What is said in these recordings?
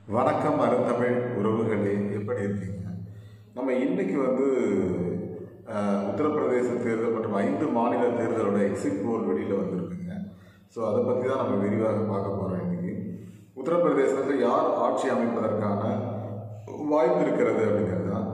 வணக்கம் அருந்தமிழ் உறவுகளே எப்படி இருக்கீங்க நம்ம இன்னைக்கு வந்து அஹ், உத்தரப்பிரதேச தேர்தல் மற்றும் ஐந்து மாநில தேர்தலோட எக்ஸிட் போல் வெளியில் வந்திருக்குங்க ஸோ அதை பற்றி தான் நம்ம விரிவாக பார்க்க போகிறோம் இன்னைக்கு உத்தரப்பிரதேசத்தில் யார் ஆட்சி அமைப்பதற்கான வாய்ப்பு இருக்கிறது அப்படிங்கிறது தான்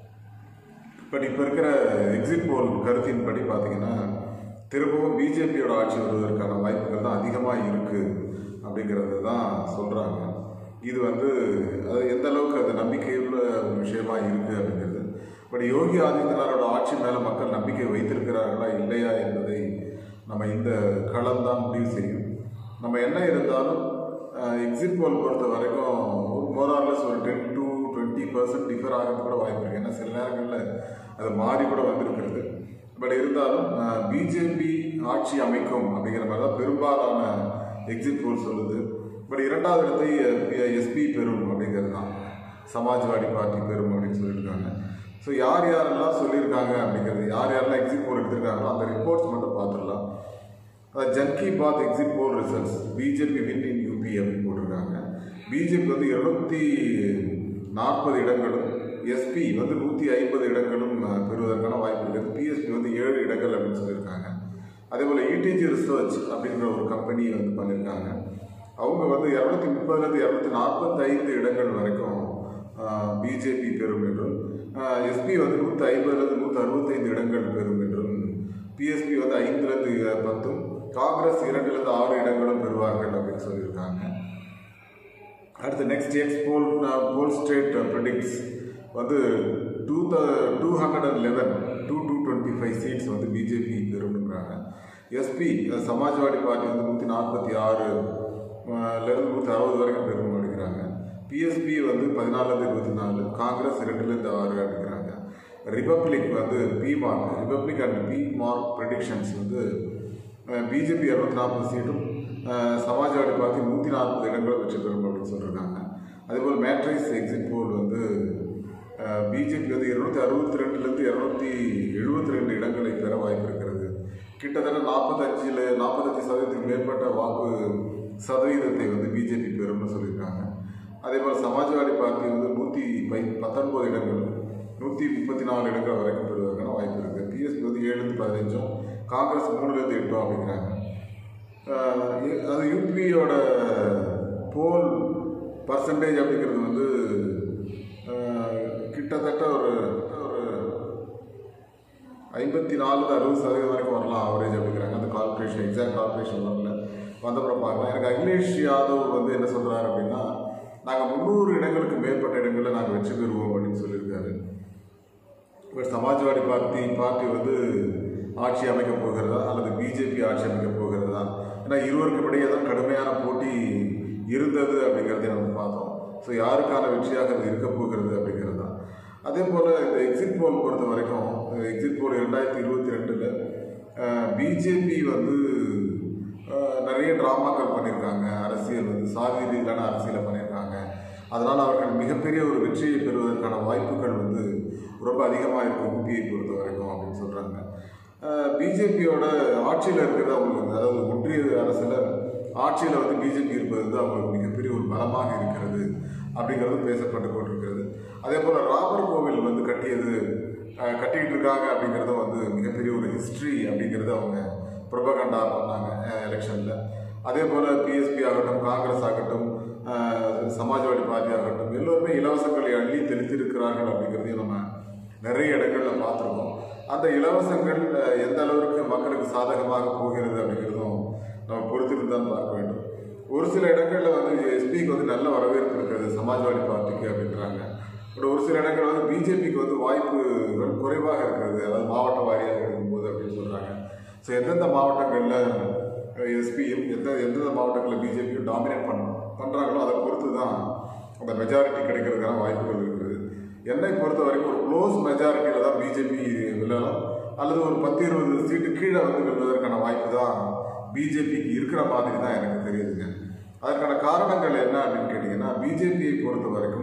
பட் இப்போ இருக்கிற எக்ஸிட் போல் கருத்தின்படி பார்த்தீங்கன்னா திரும்பவும் பிஜேபியோட ஆட்சி வருவதற்கான வாய்ப்புகள் தான் அதிகமாக இருக்குது அப்படிங்கிறது தான் சொல்கிறாங்க இது வந்து அது எந்த அளவுக்கு அது நம்பிக்கையுள்ள ஒரு விஷயமா இருக்குது அப்படிங்கிறது பட் யோகி ஆதித்யநாதோட ஆட்சி மேலே மக்கள் நம்பிக்கை வைத்திருக்கிறார்களா இல்லையா என்பதை நம்ம இந்த களம் தான் முடிவு செய்யும் நம்ம என்ன இருந்தாலும் எக்ஸிட் போல் பொறுத்த வரைக்கும் ஒரு மோரார்லெஸ் ஒரு ten to twenty percent differ ஆகிறது கூட வாய்ப்பு இருக்குது ஏன்னா சில நேரங்களில் அது மாறி கூட வந்திருக்கிறது பட் இருந்தாலும் பிஜேபி ஆட்சி அமைக்கும் அப்படிங்கிற மாதிரி தான் பெரும்பாலான எக்ஸிட் போல் சொல்லுது பட் இரண்டாவது இடத்தை எஸ்பி பெறும் அப்படிங்கிறது தான் சமாஜ்வாடி பார்ட்டி பெறும் அப்படின்னு சொல்லியிருக்காங்க ஸோ யார் யாரெல்லாம் சொல்லியிருக்காங்க அப்படிங்கிறது யார் யாரெல்லாம் எக்ஸிட் போல் எடுத்திருக்காங்களோ அந்த ரிப்போர்ட்ஸ் மட்டும் பார்த்துடலாம் அதாவது Jan Ki Baat exit poll results BJP win in UP அப்படின்னு போட்டிருக்காங்க பிஜேபி வந்து இருநூத்தி நாற்பது இடங்களும் எஸ்பி வந்து நூற்றி ஐம்பது இடங்களும் அஹ், பெறுவதற்கான வாய்ப்பு இருக்குது பிஎஸ்பி வந்து ஏழு இடங்கள் அப்படின்னு சொல்லியிருக்காங்க அதே போல் இடிஜி ரிசர்ச் அப்படிங்கிற ஒரு கம்பெனி வந்து பண்ணியிருக்காங்க அவங்க வந்து இரநூத்தி முப்பதுலேருந்து இரநூத்தி நாற்பத்தைந்து இடங்கள் வரைக்கும் பிஜேபி பெறும் என்றும் எஸ்பி வந்து நூற்றி ஐம்பதுலேருந்து நூற்றி அறுபத்தைந்து இடங்கள் பெறும் என்றும் பிஎஸ்பி வந்து ஐந்துலேருந்து பத்தும் காங்கிரஸ் இரண்டுலேருந்து ஆறு இடங்களும் பெறுவார்கள் அப்படின்னு சொல்லியிருக்காங்க அடுத்து next exit poll poll state predicts வந்து to the two hundred and eleven to two twenty five seats வந்து பிஜேபி பெறும்ன்றாங்க எஸ்பி சமாஜ்வாடி பார்ட்டி வந்து நூற்றி நாற்பத்தி ஆறு லேருந்து நூற்றி அறுபது வரைக்கும் பெறும் அப்படிங்கிறாங்க பிஎஸ்பி வந்து பதினாலுலேருந்து இருபத்தி நாலு காங்கிரஸ் ரெண்டுலேருந்து ஆறு அப்படிங்கிறாங்க ரிபப்ளிக் வந்து P Marq Republic and P Marq predictions வந்து பிஜேபி இரநூத்தி நாற்பது சீட்டும் அஹ், சமாஜ்வாடி பார்ட்டி நூற்றி நாற்பது இடங்களும் வெற்றி பெறும் அப்படின்னு சொல்லியிருக்காங்க அதேபோல் மேட்ரிக்ஸ் எக்ஸிட் போல் வந்து பிஜேபி வந்து இருநூத்தி அறுபத்தி ரெண்டுலேருந்து இரநூத்தி எழுபத்தி ரெண்டு இடங்களை பெற வாய்ப்பு இருக்கிறது கிட்டத்தட்ட நாற்பத்தஞ்சில் நாற்பத்தஞ்சு சதவீதத்துக்கு மேற்பட்ட வாக்கு சதவீதத்தை வந்து பிஜேபி பெறும்னு சொல்லியிருக்காங்க அதே போல் சமாஜ்வாடி பார்ட்டி வந்து நூற்றி பை பத்தொன்பது இடங்கள் நூற்றி முப்பத்தி நாலு இடங்கள் வரைக்கும் பெறுவதற்கான வாய்ப்பு இருக்குது பிஎஸ்பி வந்து ஏழுலேருந்து பதினஞ்சும் காங்கிரஸ் மூணுலேருந்து எட்டும் அப்படிங்கிறாங்க ஆஹ் இ- அது யூபியோட போல் பர்சன்டேஜ் அப்படிங்கிறது வந்து ஆஹ் கிட்டத்தட்ட ஒரு ஒரு ஐம்பத்தி நாலு அறுபது சதவீதம் வரைக்கும் வரலாம் ஆவரேஜ் அப்படிங்கிறாங்க அந்த கால்குலேஷன் எக்ஸாக்ட் கால்குலேஷன் வரல வந்தப்புறம் பார்க்கலாம் எனக்கு அகிலேஷ் யாதவ் வந்து என்ன சொல்கிறாரு அப்படின்னா நாங்கள் முந்நூறு இடங்களுக்கு மேற்பட்ட இடங்களில் நாங்கள் வெற்றி பெறுவோம் அப்படின்னு சொல்லியிருக்காரு பட் சமாஜ்வாடி பார்ட்டி பார்ட்டி வந்து ஆட்சி அமைக்க போகிறதா அல்லது பிஜேபி ஆட்சி அமைக்க போகிறதா ஏன்னா இருவருக்கு இடையே தான் கடுமையான போட்டி இருந்தது அப்படிங்கிறதை நம்ம பார்த்தோம் ஸோ யாருக்கான வெற்றியாக அது இருக்க போகிறது அப்படிங்கிறது தான் அதே போல் இந்த எக்ஸிட் போல் பொறுத்த வரைக்கும் எக்ஸிட் போல் ரெண்டாயிரத்தி இருபத்தி ரெண்டில் பிஜேபி வந்து அஹ், நிறைய ட்ராமாக்கள் பண்ணியிருக்காங்க அரசியல் வந்து சாதி ரீதியிலான அரசியலை பண்ணியிருக்காங்க அதனால் அவர்கள் மிகப்பெரிய ஒரு வெற்றியை பெறுவதற்கான வாய்ப்புகள் வந்து ரொம்ப அதிகமாக இருக்கும் ஊபியை பொறுத்த வரைக்கும் அப்படின்னு சொல்கிறாங்க பிஜேபியோட ஆட்சியில் இருக்கிறது அவங்களுக்கு வந்து அதாவது ஒன்றிய அரசில் ஆட்சியில் வந்து பிஜேபி இருப்பது வந்து அவங்களுக்கு மிகப்பெரிய ஒரு பலமாக இருக்கிறது அப்படிங்கிறது பேசப்பட்டு கொண்டிருக்கிறது அதே போல் ராமர் கோவில் வந்து கட்டியது அஹ், கட்டிக்கிட்டு இருக்காங்க அப்படிங்கிறதும் வந்து மிகப்பெரிய ஒரு ஹிஸ்ட்ரி அப்படிங்கிறது அவங்க ப்ரொபகண்டா பண்ணாங்க எலெக்ஷனில் அதே போல் பிஎஸ்பி ஆகட்டும் காங்கிரஸ் ஆகட்டும் அஹ், சமாஜ்வாடி பார்ட்டி ஆகட்டும் எல்லோருமே இலவசங்களை அள்ளி தெளித்திருக்கிறார்கள் அப்படிங்கிறதையும் நம்ம நிறைய இடங்கள்ல பார்த்துருக்கோம் அந்த இலவசங்கள் அஹ், எந்த அளவிற்கு மக்களுக்கு சாதகமாக போகிறது அப்படிங்கிறதும் நம்ம பொறுத்திருந்து தான் பார்க்க வேண்டும் ஒரு சில இடங்கள்ல வந்து எஸ்பிக்கு வந்து நல்ல வரவேற்பு இருக்கிறது சமாஜ்வாடி பார்ட்டிக்கு அப்படின்றாங்க பட் ஒரு சில இடங்கள் வந்து பிஜேபிக்கு வந்து வாய்ப்புகள் குறைவாக இருக்கிறது அதாவது மாவட்ட வாரியாக இருக்கும்போது அப்படின்னு சொல்றாங்க ஸோ எந்தெந்த மாவட்டங்களில் எஸ்பியும் எந்த எந்தெந்த மாவட்டங்களில் பிஜேபியும் டாமினேட் பண்ண பண்ணுறாங்களோ அதை பொறுத்து தான் அந்த மெஜாரிட்டி கிடைக்கிறதுக்கான வாய்ப்புகள் இருக்குது என்னை பொறுத்த வரைக்கும் ஒரு க்ளோஸ் மெஜாரிட்டியில் தான் பிஜேபி வெல்லலாம் அல்லது ஒரு பத்து இருபது சீட்டு கீழே வந்து வெல்வதற்கான வாய்ப்பு தான் பிஜேபிக்கு இருக்கிற மாதிரி தான் எனக்கு தெரியுதுங்க அதற்கான காரணங்கள் என்ன அப்படின்னு கேட்டிங்கன்னா பிஜேபியை பொறுத்த வரைக்கும்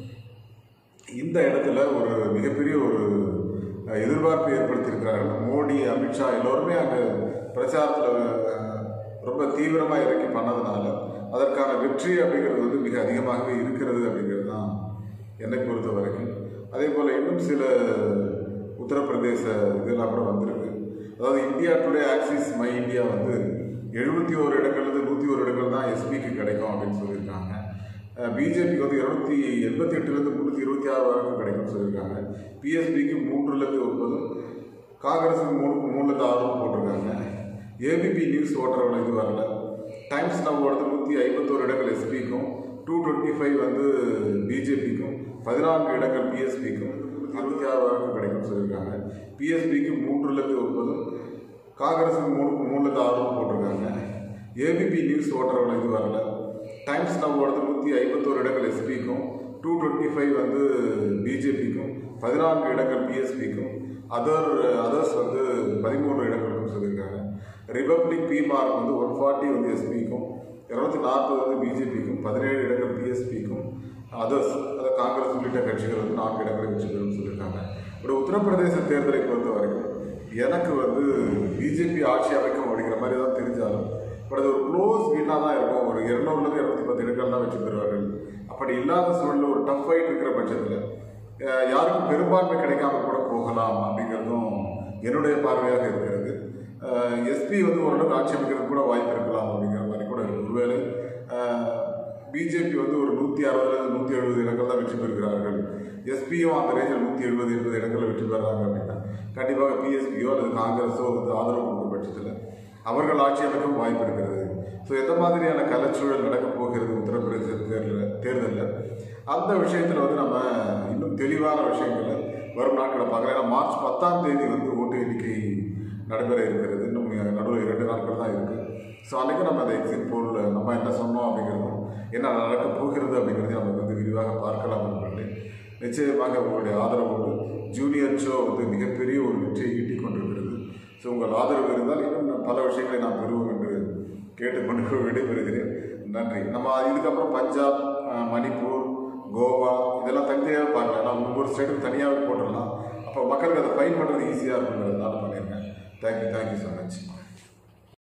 இந்த இடத்துல ஒரு மிகப்பெரிய ஒரு அஹ், எதிர்பார்ப்பை ஏற்படுத்தியிருக்கிறார்கள் மோடி அமித்ஷா எல்லோருமே அங்கே பிரச்சாரத்தில் ரொம்ப தீவிரமாக இறக்கி பண்ணதுனால அதற்கான வெற்றி அப்படிங்கிறது வந்து மிக அதிகமாகவே இருக்கிறது அப்படிங்கிறது தான் என்னை பொறுத்த வரைக்கும் அதே போல் இன்னும் சில உத்தரப்பிரதேச இதெல்லாம் கூட வந்திருக்கு அதாவது India Today Axis My India வந்து எழுபத்தி ஓரு இடங்கள்லேருந்து நூற்றி ஒரு இடங்கள் தான் எஸ்பிக்கு கிடைக்கும் அப்படின்னு சொல்லியிருக்காங்க பிஜேபிக்கு வந்து இரநூத்தி எண்பத்தி எட்டுலேருந்து முந்நூற்றி இருபத்தி ஆறு வரைக்கும் கிடைக்கும்னு சொல்லியிருக்காங்க பிஎஸ்பிக்கு மூன்றுலேருந்து ஒன்பதும் காங்கிரஸுக்கு மூணு மூணுலேருந்து ஆறும் போட்டிருக்காங்க ஏபிபி நியூஸ் ஓட்டுறவங்க இது வரல டைம்ஸ் நவோட நூற்றி ஐம்பத்தோரு இடங்கள் எஸ்பிக்கும் டூ டுவெண்ட்டி ஃபைவ் வந்து பிஜேபிக்கும் பதினான்கு இடங்கள் பிஎஸ்பிக்கும் இருபத்தி ஆறு வரைக்கும் கிடைக்கும்னு சொல்லியிருக்காங்க பிஎஸ்பிக்கு மூன்றுலேருந்து ஒன்பதும் காங்கிரஸுக்கு மூணு மூணுலேருந்து ஆறும் போட்டிருக்காங்க ஏபிபி நியூஸ் ஓட்டுறவங்க இது வரல டைம்ஸ் நவோட நூற்றி ஐம்பத்தோரு இடங்கள் எஸ்பிக்கும் டூ டுவெண்ட்டி ஃபைவ் வந்து பிஜேபிக்கும் பதினான்கு இடங்கள் பிஎஸ்பிக்கும் அதர் அதர்ஸ் வந்து பதிமூன்று இடங்களுக்கும் சொல்லியிருக்காங்க ரிபப்ளிக் பி மார்க் வந்து ஒன் ஃபார்ட்டி வந்து எஸ்பிக்கும் இரநூத்தி நாற்பது வந்து பிஜேபிக்கும் பதினேழு இடங்கள் பிஎஸ்பிக்கும் அதர்ஸ் அதாவது காங்கிரஸ் உள்ளிட்ட கட்சிகள் வந்து நான்கு இடங்களை வெற்றி பெறும் சொல்லியிருக்காங்க ஒரு உத்தரப்பிரதேச தேர்தலை பொறுத்த வரைக்கும் எனக்கு வந்து பிஜேபி ஆட்சி அமைக்கும் அப்படிங்கிற மாதிரி தான் தெரிஞ்சாலும் பட் அது ஒரு க்ளோஸ் வீணாக தான் இருக்கும் ஒரு இரநூறுலேருந்து இரநூத்தி பத்து இடங்கள் தான் வெற்றி பெறுவார்கள் அப்படி இல்லாத சூழலில் ஒரு டஃப் ஃபைட் இருக்கிற பட்சத்தில் அஹ், யாருக்கும் பெரும்பான்மை கிடைக்காம கூட போகலாம் அப்படிங்கிறதும் என்னுடைய பார்வையாக இருக்கிறது எஸ்பி வந்து ஓரளவுக்கு ஆட்சி அமைக்கிறது கூட வாய்ப்பு இருக்கலாம் அப்படிங்கிற மாதிரி கூட இருக்கு ஒருவேளை பிஜேபி வந்து ஒரு நூற்றி அறுபதுலேருந்து நூற்றி எழுபது இடங்கள் தான் வெற்றி பெறுகிறார்கள் எஸ்பியும் அந்த ரேஞ்சில் நூற்றி எழுபது எண்பது இடங்களில் வெற்றி பெறாங்க அப்படின்னா கண்டிப்பாக பிஎஸ்பியோ அல்லது காங்கிரஸோ வந்து ஆதரவு கொடுக்கும் பட்சத்தில் அவர்கள் ஆட்சி அமைக்கவும் வாய்ப்பு இருக்கிறது ஸோ எந்த மாதிரியான கலச்சூழல் நடக்கப் போகிறது உத்தரப்பிரதேச தேர்தலில் தேர்தலில் அந்த விஷயத்தில் வந்து நம்ம இன்னும் தெளிவான விஷயங்களை வரும் நாட்களை பார்க்கலாம் ஏன்னா மார்ச் பத்தாம் தேதி வந்து ஓட்டு எண்ணிக்கை நடைபெற இருக்கிறது இன்னும் நடுவில் இரண்டு நாட்கள் தான் இருக்குது ஸோ அன்றைக்கி நம்ம அந்த எக்ஸிட் போலில் நம்ம என்ன சொன்னோம் அப்படிங்கிறதும் என்ன நடக்க போகிறது அப்படிங்கிறதையும் நம்ம வந்து விரிவாக பார்க்கலாம் நண்பர்களே நிச்சயமாக உங்களுடைய ஆதரவோடு ஜூனியர் ஷோ வந்து மிகப்பெரிய ஒரு வெற்றியை ஈட்டிக் கொண்டிருக்கிறது ஸோ உங்கள் ஆதரவு இருந்தால் இன்னும் நான் பல விஷயங்களை நாம் பெறுவோம் என்று கேட்டுக்கொண்டு விடைபெறுகிறேன் நன்றி நம்ம இதுக்கப்புறம் பஞ்சாப் அஹ், மணிப்பூர் கோவா இதெல்லாம் தனித்தனியாக பார்க்கலாம் நான் ஒவ்வொரு ஸ்டேட்டும் தனியாகவே போட்டுடலாம் அப்போ மக்களுக்கு அதை ஃபைன் பண்ணுறது ஈஸியாக இருக்குங்கிறதுனால பண்ணியிருக்கேன் தேங்க்யூ தேங்க்யூ ஸோ மச்